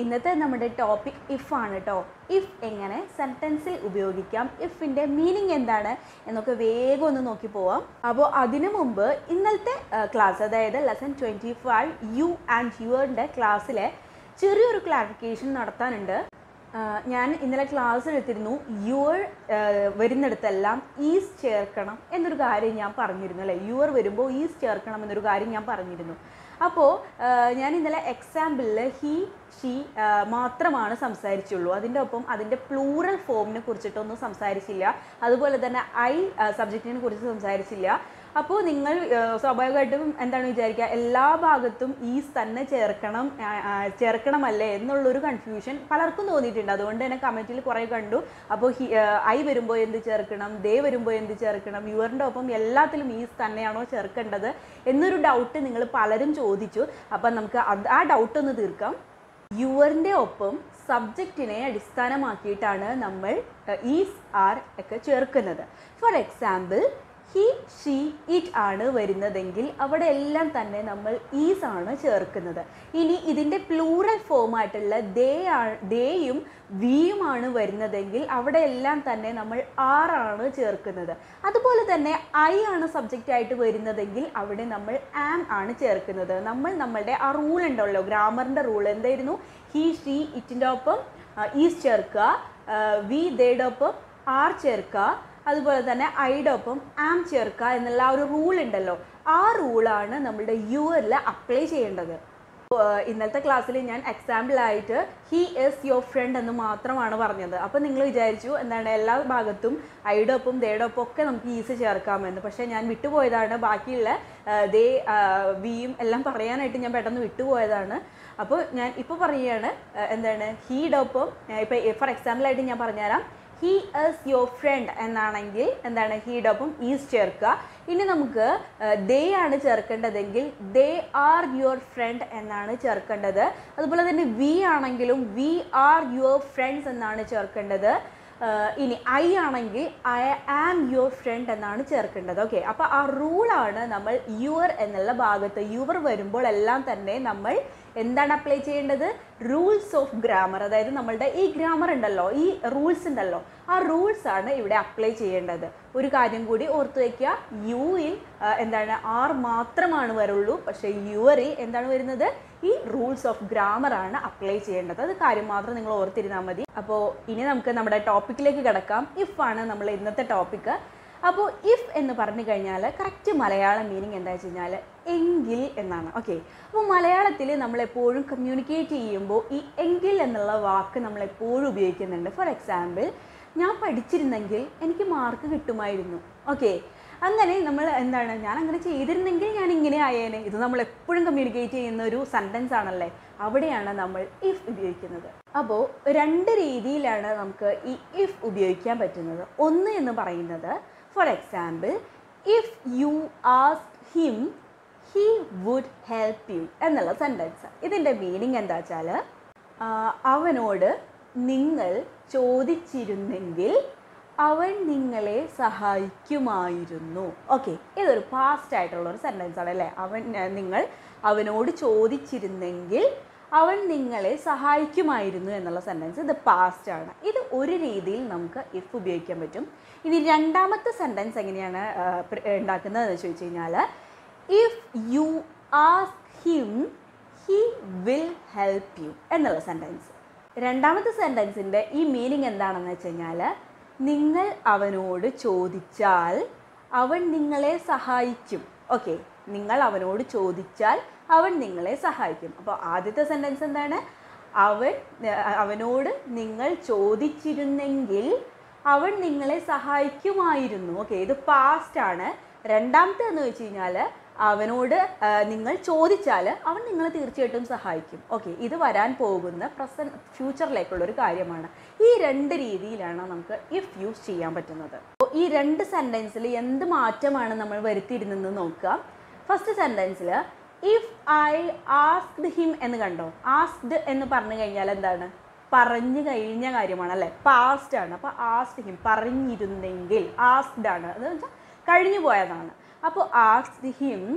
ഇന്നത്തെ നമ്മുടെ topic if ആണ് കേട്ടോ ഇഫ് എങ്ങനെ സെൻറ്റൻസിൽ ഉപയോഗിക്കാം ഇഫിൻ്റെ മീനിങ് എന്താണ് എന്നൊക്കെ വേഗം ഒന്ന് നോക്കി പോവാം അപ്പോൾ അതിനു മുമ്പ് ഇന്നലത്തെ ക്ലാസ് അതായത് lesson twenty five you and യുവറിൻ്റെ ക്ലാസ്സിലെ ചെറിയൊരു ക്ലാരിഫിക്കേഷൻ നടത്താനുണ്ട് ആ, ഞാൻ ഇന്നലെ ക്ലാസ് എടുത്തിരുന്നു യുവർ വരുന്നിടത്തെല്ലാം ഈസ് ചേർക്കണം എന്നൊരു കാര്യം ഞാൻ പറഞ്ഞിരുന്നു അല്ലേ യുവർ വരുമ്പോൾ ഈസ് ചേർക്കണം എന്നൊരു കാര്യം ഞാൻ പറഞ്ഞിരുന്നു അപ്പോൾ ഞാൻ ഇന്നലെ എക്സാമ്പിളിൽ ഹി ഷീ മാത്രമാണ് സംസാരിച്ചുള്ളൂ അതിൻ്റെ ഒപ്പം അതിൻ്റെ പ്ലൂറൽ ഫോമിനെ കുറിച്ചിട്ടൊന്നും സംസാരിച്ചില്ല അതുപോലെ തന്നെ ഐ സബ്ജക്റ്റിനെ കുറിച്ച് സംസാരിച്ചില്ല അപ്പോൾ നിങ്ങൾ ആ, സ്വാഭാവികമായിട്ടും എന്താണ് വിചാരിക്കുക എല്ലാ ഭാഗത്തും ഈസ് തന്നെ ചേർക്കണം ആ, ആ, ചേർക്കണമല്ലേ എന്നുള്ളൊരു കൺഫ്യൂഷൻ പലർക്കും തോന്നിയിട്ടുണ്ട് അതുകൊണ്ട് തന്നെ കമൻറ്റിൽ കുറേ കണ്ടു അപ്പോൾ ഹി ഐ വരുമ്പോൾ എന്ത് ചേർക്കണം ദേ വരുമ്പോൾ എന്ത് ചേർക്കണം യുവറിൻ്റെ ഒപ്പം എല്ലാത്തിലും ഈസ് തന്നെയാണോ ചേർക്കേണ്ടത് എന്നൊരു ഡൗട്ട് നിങ്ങൾ പലരും ചോദിച്ചു അപ്പം നമുക്ക് അത് ആ ഡൗട്ട് ഒന്ന് തീർക്കാം യുവറിൻ്റെ ഒപ്പം സബ്ജക്റ്റിനെ അടിസ്ഥാനമാക്കിയിട്ടാണ് നമ്മൾ ഈസ് ആർ ഒക്കെ ചേർക്കുന്നത് for example he she it ആണ് വരുന്നതെങ്കിൽ അവിടെ എല്ലാം തന്നെ നമ്മൾ ഈസ് ആണ് ചേർക്കുന്നത് ഇനി ഇതിൻ്റെ പ്ലൂറൽ ഫോമായിട്ടുള്ള ദേ ആ ദേയും വിയുമാണ് വരുന്നതെങ്കിൽ അവിടെ എല്ലാം തന്നെ നമ്മൾ ആറാണ് ചേർക്കുന്നത് അതുപോലെ തന്നെ ഐ ആണ് സബ്ജക്റ്റ് ആയിട്ട് വരുന്നതെങ്കിൽ അവിടെ നമ്മൾ ആം ആണ് ചേർക്കുന്നത് നമ്മൾ നമ്മളുടെ ആ റൂൾ ഉണ്ടല്ലോ ഗ്രാമറിൻ്റെ റൂൾ എന്തായിരുന്നു ഹി ഷീ ഇറ്റിൻ്റെ ഒപ്പം ഈസ് ചേർക്കുക വി ദേയുടെ ഒപ്പം ആർ ചേർക്കുക അതുപോലെ തന്നെ ഐയുടെ ഒപ്പം ആം ചേർക്കുക എന്നുള്ള ആ ഒരു റൂൾ ഉണ്ടല്ലോ ആ റൂളാണ് നമ്മളുടെ യുവറിൽ അപ്ലൈ ചെയ്യേണ്ടത് അപ്പോൾ, ഏഹ്, ഇന്നലത്തെ ക്ലാസ്സിൽ ഞാൻ എക്സാമ്പിളായിട്ട് ഹി ഈസ് യുവർ ഫ്രണ്ട് എന്ന് മാത്രമാണ് പറഞ്ഞത് അപ്പോൾ നിങ്ങൾ വിചാരിച്ചു എന്താണ് എല്ലാ ഭാഗത്തും ഐയുടെ ഒപ്പം ദേയുടെ ഒപ്പം ഒക്കെ നമുക്ക് ഈസ് ചേർക്കാമെന്ന് പക്ഷേ ഞാൻ വിട്ടുപോയതാണ് ബാക്കിയുള്ള ഏഹ്, ദേ ആഹ്, വിയും എല്ലാം പറയാനായിട്ട് ഞാൻ പെട്ടെന്ന് വിട്ടുപോയതാണ് അപ്പോൾ ഞാൻ ഇപ്പോൾ പറയുകയാണ് ഏഹ്, എന്താണ് ഹീയുടെ ഒപ്പം ഇപ്പോൾ ഫോർ എക്സാമ്പിളായിട്ട് ഞാൻ പറഞ്ഞുതരാം ഹി ഈസ് യുവർ ഫ്രണ്ട് എന്നാണെങ്കിൽ എന്താണ് ഹീയുടെ ഒപ്പം ഈസ് ചേർക്കുക ഇനി നമുക്ക് ദേ ആണ് ചേർക്കേണ്ടതെങ്കിൽ ദേ ആർ യുവർ ഫ്രണ്ട് എന്നാണ് ചേർക്കേണ്ടത് അതുപോലെ തന്നെ വി ആണെങ്കിലും വി ആർ യുവർ ഫ്രണ്ട്സ് എന്നാണ് ചേർക്കേണ്ടത് ആഹ് ഇനി ഐ ആണെങ്കിൽ ഐ ആം യുവർ ഫ്രണ്ട് എന്നാണ് ചേർക്കേണ്ടത് ഓക്കെ അപ്പോൾ ആ റൂളാണ് നമ്മൾ യുവർ എന്നുള്ള ഭാഗത്ത് യുവർ വരുമ്പോൾ എല്ലാം തന്നെ നമ്മൾ എന്താണ് അപ്ലൈ ചെയ്യേണ്ടത് റൂൾസ് ഓഫ് ഗ്രാമർ അതായത് നമ്മളുടെ ഈ ഗ്രാമർ ഉണ്ടല്ലോ ഈ റൂൾസ് ഉണ്ടല്ലോ ആ റൂൾസ് ആണ് ഇവിടെ അപ്ലൈ ചെയ്യേണ്ടത് ഒരു കാര്യം കൂടി ഓർത്ത് വയ്ക്കുക യുയിൽ എന്താണ് ആർ മാത്രമാണ് വരുള്ളൂ പക്ഷേ യുവറിൽ എന്താണ് വരുന്നത് ഈ റൂൾസ് ഓഫ് ഗ്രാമർ ആണ് അപ്ലൈ ചെയ്യേണ്ടത് അത് കാര്യം മാത്രം നിങ്ങൾ ഓർത്തിരുന്നാൽ മതി അപ്പോൾ ഇനി നമുക്ക് നമ്മുടെ ടോപ്പിക്കിലേക്ക് കിടക്കാം ഇഫ് ആണ് നമ്മൾ ഇന്നത്തെ ടോപ്പിക്ക് അപ്പോൾ ഇഫ് എന്ന് പറഞ്ഞു കഴിഞ്ഞാൽ കറക്റ്റ് മലയാളം മീനിങ് എന്താ വെച്ച് കഴിഞ്ഞാൽ എങ്കിൽ എന്നാണ് ഓക്കെ അപ്പോൾ മലയാളത്തിൽ നമ്മൾ എപ്പോഴും കമ്മ്യൂണിക്കേറ്റ് ചെയ്യുമ്പോൾ ഈ എങ്കിൽ എന്നുള്ള വാക്ക് നമ്മൾ എപ്പോഴും ഉപയോഗിക്കുന്നുണ്ട് ഫോർ എക്സാമ്പിൾ ഞാൻ പഠിച്ചിരുന്നെങ്കിൽ എനിക്ക് മാർക്ക് കിട്ടുമായിരുന്നു ഓക്കെ അങ്ങനെ നമ്മൾ എന്താണ് ഞാൻ അങ്ങനെ ചെയ്തിരുന്നെങ്കിൽ ഞാൻ ഇങ്ങനെ ആയേനെ ഇത് നമ്മൾ എപ്പോഴും കമ്മ്യൂണിക്കേറ്റ് ചെയ്യുന്ന ഒരു സെൻറ്റൻസ് ആണല്ലേ അവിടെയാണ് നമ്മൾ ഇഫ് ഉപയോഗിക്കുന്നത് അപ്പോൾ രണ്ട് രീതിയിലാണ് നമുക്ക് ഈ ഇഫ് ഉപയോഗിക്കാൻ പറ്റുന്നത് ഒന്ന് എന്ന് പറയുന്നത് for example if you ask him he would help you എന്നുള്ള സെൻറ്റൻസ് ഇതിൻ്റെ മീനിങ് എന്താ വെച്ചാൽ അവനോട് നിങ്ങൾ ചോദിച്ചിരുന്നെങ്കിൽ അവൻ നിങ്ങളെ സഹായിക്കുമായിരുന്നു ഓക്കെ ഇതൊരു പാസ്റ്റ് ആയിട്ടുള്ള ഒരു സെൻറ്റൻസ് ആണ് അല്ലേ അവൻ ഏർ, നിങ്ങൾ അവനോട് ചോദിച്ചിരുന്നെങ്കിൽ അവൻ നിങ്ങളെ സഹായിക്കുമായിരുന്നു എന്നുള്ള സെൻറ്റൻസ് ഇത് പാസ്റ്റ് ആണ് ഇത് ഒരു രീതിയിൽ നമുക്ക് ഇഫ് ഉപയോഗിക്കാൻ പറ്റും ഇനി രണ്ടാമത്തെ സെൻറ്റൻസ് എങ്ങനെയാണ് ആ, പ്ര- ഉണ്ടാക്കുന്നത് എന്ന് ചോദിച്ചു കഴിഞ്ഞാൽ if you ask him he will help you എന്നുള്ള സെൻറ്റൻസ് രണ്ടാമത്തെ സെൻറ്റൻസിൻ്റെ ഈ മീനിങ് എന്താണെന്ന് വെച്ച് കഴിഞ്ഞാൽ നിങ്ങൾ അവനോട് ചോദിച്ചാൽ അവൻ നിങ്ങളെ സഹായിക്കും ഓക്കെ നിങ്ങൾ അവനോട് ചോദിച്ചാൽ അവൻ നിങ്ങളെ സഹായിക്കും അപ്പോൾ ആദ്യത്തെ സെൻറ്റൻസ് എന്താണ് അവൻ ഏർ, അവനോട് നിങ്ങൾ ചോദിച്ചിരുന്നെങ്കിൽ അവൻ നിങ്ങളെ സഹായിക്കുമായിരുന്നു ഓക്കെ ഇത് പാസ്റ്റ് ആണ് രണ്ടാമത്തെ എന്ന് വെച്ച് കഴിഞ്ഞാൽ അവനോട് ആ, നിങ്ങൾ ചോദിച്ചാൽ അവൻ നിങ്ങളെ തീർച്ചയായിട്ടും സഹായിക്കും ഓക്കെ ഇത് വരാൻ പോകുന്ന പ്രസന്റ് ഫ്യൂച്ചറിലേക്കുള്ള ഒരു കാര്യമാണ് ഈ രണ്ട് രീതിയിലാണ് നമുക്ക് ഇഫ് യൂസ് ചെയ്യാൻ പറ്റുന്നത് അപ്പോൾ ഈ രണ്ട് സെൻറ്റൻസിൽ എന്ത് മാറ്റമാണ് നമ്മൾ വരുത്തിയിരുന്നെന്ന് നോക്കുക ഫസ്റ്റ് സെൻറ്റൻസിൽ ഇഫ് ഐ ആസ്ക്ഡ് ഹിം എന്ന് കണ്ടോ ആസ്ക്ഡ് എന്ന് പറഞ്ഞു കഴിഞ്ഞാൽ എന്താണ് പറഞ്ഞു കഴിഞ്ഞ കാര്യമാണ് അല്ലേ പാസ്റ്റ് ആണ് അപ്പോൾ ആസ്ക്ഡ് ഹിം പറഞ്ഞിരുന്നെങ്കിൽ ആസ്ക്ഡ് ആണ് എന്ന് വെച്ചാൽ കഴിഞ്ഞു പോയതാണ് അപ്പോൾ asked him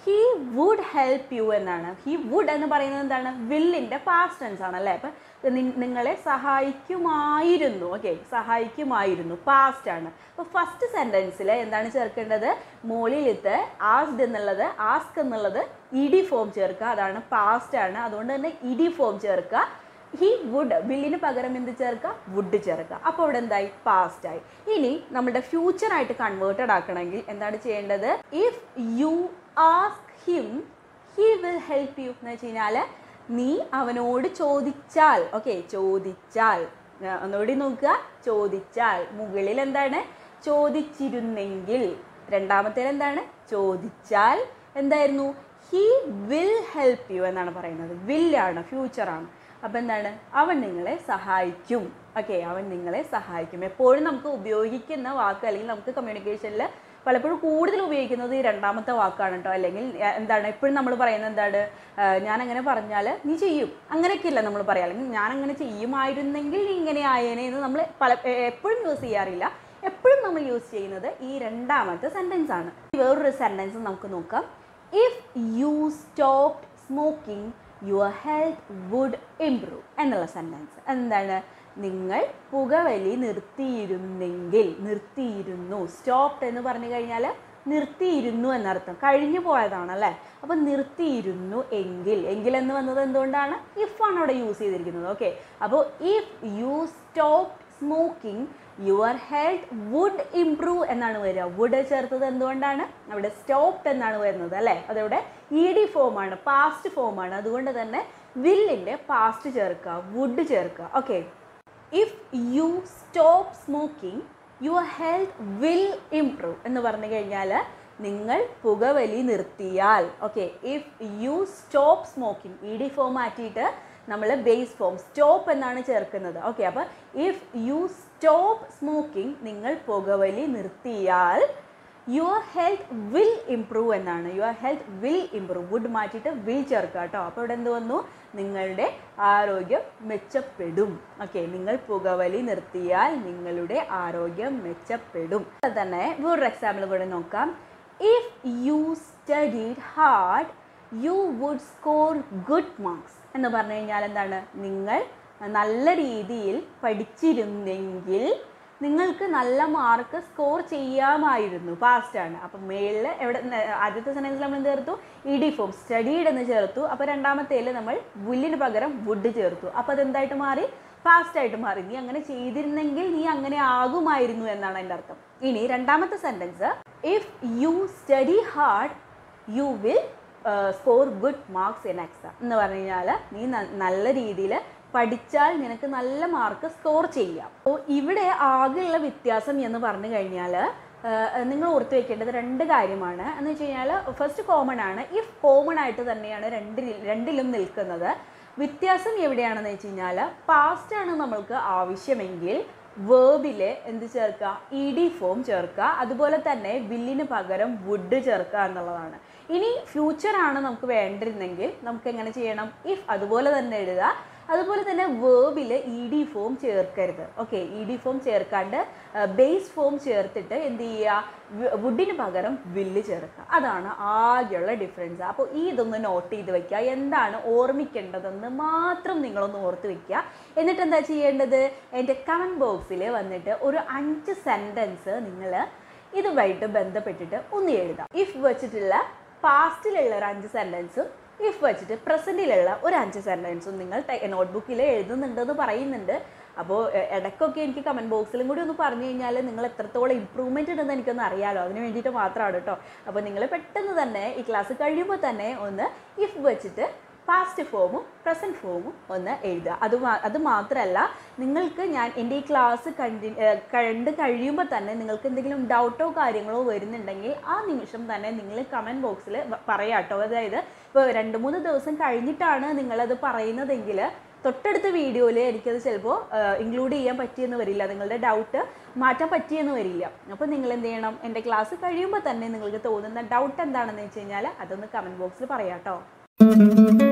he would help you എന്നാണ് ഹീ വുഡ് എന്ന് പറയുന്നത് എന്താണ് വില്ലിൻ്റെ പാസ്റ്റ് ടെൻസ് ആണ് അല്ലേ അപ്പം നിങ്ങളെ സഹായിക്കുമായിരുന്നു ഓക്കെ സഹായിക്കുമായിരുന്നു പാസ്റ്റ് ആണ് അപ്പോൾ ഫസ്റ്റ് സെൻറ്റൻസിൽ എന്താണ് ചേർക്കേണ്ടത് മോളിലത്തെ ആസ്ഡ് എന്നുള്ളത് ആസ്ക് എന്നുള്ളത് ഇഡി ഫോം ചേർക്കുക അതാണ് പാസ്റ്റ് ആണ് അതുകൊണ്ട് തന്നെ ഇഡി ഫോം ചേർക്കുക ഹി വുഡ് വില്ലിന് പകരം എന്ത് ചേർക്കുക വുഡ് ചേർക്കുക അപ്പോൾ ഇവിടെ എന്തായി പാസ്റ്റ് ആയി ഇനി നമ്മുടെ ഫ്യൂച്ചർ ആയിട്ട് കൺവേർട്ടഡ് ആക്കണമെങ്കിൽ എന്താണ് ചെയ്യേണ്ടത് if you ask him he will help you എന്ന് വെച്ച് കഴിഞ്ഞാൽ നീ അവനോട് ചോദിച്ചാൽ ഓക്കെ ചോദിച്ചാൽ ആ, ഒന്നുകൂടി നോക്കുക ചോദിച്ചാൽ മുകളിൽ എന്താണ് ചോദിച്ചിരുന്നെങ്കിൽ രണ്ടാമത്തേൽ എന്താണ് ചോദിച്ചാൽ എന്തായിരുന്നു ഹി വിൽ ഹെൽപ്പ് യു എന്നാണ് പറയുന്നത് വില്ലാണ് ഫ്യൂച്ചറാണ് അപ്പം എന്താണ് അവൻ നിങ്ങളെ സഹായിക്കും ഓക്കെ അവൻ നിങ്ങളെ സഹായിക്കും എപ്പോഴും നമുക്ക് ഉപയോഗിക്കുന്ന വാക്ക് അല്ലെങ്കിൽ നമുക്ക് കമ്മ്യൂണിക്കേഷനിൽ പലപ്പോഴും കൂടുതൽ ഉപയോഗിക്കുന്നത് ഈ രണ്ടാമത്തെ വാക്കാണ് കേട്ടോ അല്ലെങ്കിൽ എ- എന്താണ് എപ്പോഴും നമ്മൾ പറയുന്നത് എന്താണ് ആ, ഞാൻ അങ്ങനെ പറഞ്ഞാൽ നീ ചെയ്യും അങ്ങനെയൊക്കെയല്ല നമ്മൾ പറയാം അല്ലെങ്കിൽ ഞാൻ അങ്ങനെ ചെയ്യുമായിരുന്നെങ്കിൽ നീ ഇങ്ങനെ ആയേനെ എന്ന് നമ്മൾ പല എ- എപ്പോഴും യൂസ് ചെയ്യാറില്ല എപ്പോഴും നമ്മൾ യൂസ് ചെയ്യുന്നത് ഈ രണ്ടാമത്തെ സെൻറ്റൻസ് ആണ് വേറൊരു സെൻറ്റൻസ് നമുക്ക് നോക്കാം if you stop smoking your health would improve എന്നുള്ള സെൻറ്റൻസ് എന്താണ് നിങ്ങൾ പുകവലി നിർത്തിയിരുന്നെങ്കിൽ നിർത്തിയിരുന്നു സ്റ്റോപ്ഡ് എന്ന് പറഞ്ഞു കഴിഞ്ഞാൽ നിർത്തിയിരുന്നു എന്നർത്ഥം കഴിഞ്ഞു പോയതാണ് അല്ലേ അപ്പം നിർത്തിയിരുന്നു എങ്കിൽ എങ്കിൽ എന്ന് വന്നത് എന്തുകൊണ്ടാണ് ഇഫ് ആണ് അവിടെ യൂസ് ചെയ്തിരിക്കുന്നത് ഓക്കെ അപ്പോൾ if you stop smoking your health would improve എന്നാണ് വരിക വുഡ് ചേർത്തത് എന്തുകൊണ്ടാണ് അവിടെ സ്റ്റോപ്ഡ് എന്നാണ് വരുന്നത് അല്ലേ അതവിടെ ഇ ഡി ഫോമാണ് പാസ്റ്റ് ഫോമാണ് അതുകൊണ്ട് തന്നെ വില്ലിൻ്റെ പാസ്റ്റ് ചേർക്കുക വുഡ് ചേർക്കുക okay if you stop smoking your health will improve എന്ന് പറഞ്ഞു കഴിഞ്ഞാൽ നിങ്ങൾ പുകവലി നിർത്തിയാൽ okay if you stop smoking E D form മാറ്റിയിട്ട് നമ്മൾ ബേസ് ഫോം സ്റ്റോപ്പ് എന്നാണ് ചേർക്കുന്നത് ഓക്കെ അപ്പോൾ ഇഫ് യു സ്റ്റോപ്പ് സ്മോക്കിംഗ് നിങ്ങൾ പുകവലി നിർത്തിയാൽ യുവർ ഹെൽത്ത് വിൽ ഇംപ്രൂവ് എന്നാണ് your health will improve would മാറ്റിയിട്ട് വിൽ ചേർക്കുക കേട്ടോ അപ്പോൾ ഇവിടെ എന്ത് വന്നു നിങ്ങളുടെ ആരോഗ്യം മെച്ചപ്പെടും ഓക്കെ നിങ്ങൾ പുകവലി നിർത്തിയാൽ നിങ്ങളുടെ ആരോഗ്യം മെച്ചപ്പെടും അതുപോലെ തന്നെ വേറൊരു എക്സാമ്പിൾ കൂടെ നോക്കാം if you studied hard you would score good marks എന്ന് പറഞ്ഞു കഴിഞ്ഞാൽ എന്താണ് നിങ്ങൾ നല്ല രീതിയിൽ പഠിച്ചിരുന്നെങ്കിൽ നിങ്ങൾക്ക് നല്ല മാർക്ക് സ്കോർ ചെയ്യാമായിരുന്നു പാസ്റ്റ് ആണ് അപ്പം മേളിൽ എവിടെ ന- ആദ്യത്തെ സെൻറ്റൻസിൽ നമ്മൾ എന്ത് ചേർത്തു ഇ ഡി ഫോം സ്റ്റഡീഡ് എന്ന് ചേർത്തു അപ്പോൾ രണ്ടാമത്തേൽ നമ്മൾ വില്ലിന് പകരം വുഡ് ചേർത്തു അപ്പോൾ അതെന്തായിട്ട് മാറി പാസ്റ്റ് ആയിട്ട് മാറി നീ അങ്ങനെ ചെയ്തിരുന്നെങ്കിൽ നീ അങ്ങനെ ആകുമായിരുന്നു എന്നാണ് എൻ്റെ അർത്ഥം ഇനി രണ്ടാമത്തെ sentence if you study hard you will score good marks in exam എന്ന് പറഞ്ഞു കഴിഞ്ഞാൽ നീ ന- നല്ല രീതിയിൽ പഠിച്ചാൽ നിനക്ക് നല്ല മാർക്ക് സ്കോർ ചെയ്യാം അപ്പോൾ ഇവിടെ ആകെയുള്ള വ്യത്യാസം എന്ന് പറഞ്ഞു കഴിഞ്ഞാൽ നിങ്ങൾ ഓർത്ത് വെക്കേണ്ടത് രണ്ട് കാര്യമാണ് എന്ന് വെച്ച് കഴിഞ്ഞാൽ ഫസ്റ്റ് കോമൺ ആണ് ഇഫ് കോമൺ ആയിട്ട് തന്നെയാണ് രണ്ടിൽ രണ്ടിലും നിൽക്കുന്നത് വ്യത്യാസം എവിടെയാണെന്ന് വെച്ച് കഴിഞ്ഞാൽ പാസ്റ്റ് ആണ് നമ്മൾക്ക് ആവശ്യമെങ്കിൽ വേർബിൽ എന്ത് ചേർക്കുക ഇ ഡി ഫോം ചേർക്കുക അതുപോലെ തന്നെ വില്ലിന് പകരം വുഡ് ചേർക്കുക എന്നുള്ളതാണ് ഇനി ഫ്യൂച്ചർ ആണ് നമുക്ക് വേണ്ടിരുന്നെങ്കിൽ നമുക്ക് എങ്ങനെ ചെയ്യണം ഇഫ് അതുപോലെ തന്നെ എഴുതുക അതുപോലെ തന്നെ വേർബിൽ ഇ ഡി ഫോം ചേർക്കരുത് ഓക്കെ ഇ ഡി ഫോം ചേർക്കാണ്ട് ബേസ് ഫോം ചേർത്തിട്ട് എന്ത് ചെയ്യുക വുഡിന് പകരം വില്ല് ചേർക്കുക അതാണ് ആകെയുള്ള ഡിഫറൻസ് അപ്പോൾ ഈ ഇതൊന്ന് നോട്ട് ചെയ്ത് വെക്കുക എന്താണ് ഓർമ്മിക്കേണ്ടതെന്ന് മാത്രം നിങ്ങളൊന്ന് ഓർത്ത് വെക്കുക എന്നിട്ട് എന്താ ചെയ്യേണ്ടത് എൻ്റെ കമൻറ്റ് ബോക്സിൽ വന്നിട്ട് ഒരു അഞ്ച് സെൻറ്റൻസ് നിങ്ങൾ ഇതുമായിട്ട് ബന്ധപ്പെട്ടിട്ട് ഒന്ന് എഴുതാം ഇഫ് വെച്ചിട്ടുള്ള പാസ്റ്റിലുള്ള ഒരു അഞ്ച് സെൻറ്റൻസും ഇഫ് വെച്ചിട്ട് പ്രസൻറ്റിലുള്ള ഒരു അഞ്ച് സെൻറ്റൻസും നിങ്ങൾ നോട്ട്ബുക്കിൽ എഴുതുന്നുണ്ടെന്ന് പറയുന്നുണ്ട് അപ്പോൾ എ- ഇടയ്ക്കൊക്കെ എനിക്ക് കമൻറ്റ് ബോക്സിലും കൂടി ഒന്ന് പറഞ്ഞു കഴിഞ്ഞാൽ നിങ്ങൾ എത്രത്തോളം ഇമ്പ്രൂവ്മെൻറ്റ് ഉണ്ടെന്ന് എനിക്കൊന്ന് അറിയാലോ അതിന് വേണ്ടിയിട്ട് മാത്രമാണ് കേട്ടോ അപ്പോൾ നിങ്ങൾ പെട്ടെന്ന് തന്നെ ഈ ക്ലാസ് കഴിയുമ്പോൾ തന്നെ ഒന്ന് ഇഫ് വെച്ചിട്ട് പാസ്റ്റ് ഫോമും പ്രസൻറ്റ് ഫോമും ഒന്ന് എഴുതുക അത് മാ- അത് മാത്രമല്ല നിങ്ങൾക്ക് ഞാൻ എൻ്റെ ഈ ക്ലാസ് കണ്ടി ഏഹ് കണ്ട് കഴിയുമ്പോൾ തന്നെ നിങ്ങൾക്ക് എന്തെങ്കിലും ഡൗട്ടോ കാര്യങ്ങളോ വരുന്നുണ്ടെങ്കിൽ ആ നിമിഷം തന്നെ നിങ്ങൾ കമൻറ്റ് ബോക്സിൽ പറയാം കേട്ടോ അതായത് ഇപ്പോൾ രണ്ട് മൂന്ന് ദിവസം കഴിഞ്ഞിട്ടാണ് നിങ്ങളത് പറയുന്നതെങ്കിൽ തൊട്ടടുത്ത വീഡിയോയിൽ എനിക്കത് ചിലപ്പോൾ ഇൻക്ലൂഡ് ചെയ്യാൻ പറ്റിയെന്ന് വരില്ല നിങ്ങളുടെ ഡൗട്ട് മാറ്റാൻ പറ്റിയെന്ന് വരില്ല അപ്പോൾ നിങ്ങൾ എന്ത് ചെയ്യണം എൻ്റെ ക്ലാസ് കഴിയുമ്പോൾ തന്നെ നിങ്ങൾക്ക് തോന്നുന്ന ഡൗട്ട് എന്താണെന്ന് വെച്ച് കഴിഞ്ഞാൽ അതൊന്ന് കമൻറ്റ് ബോക്സിൽ പറയാം കേട്ടോ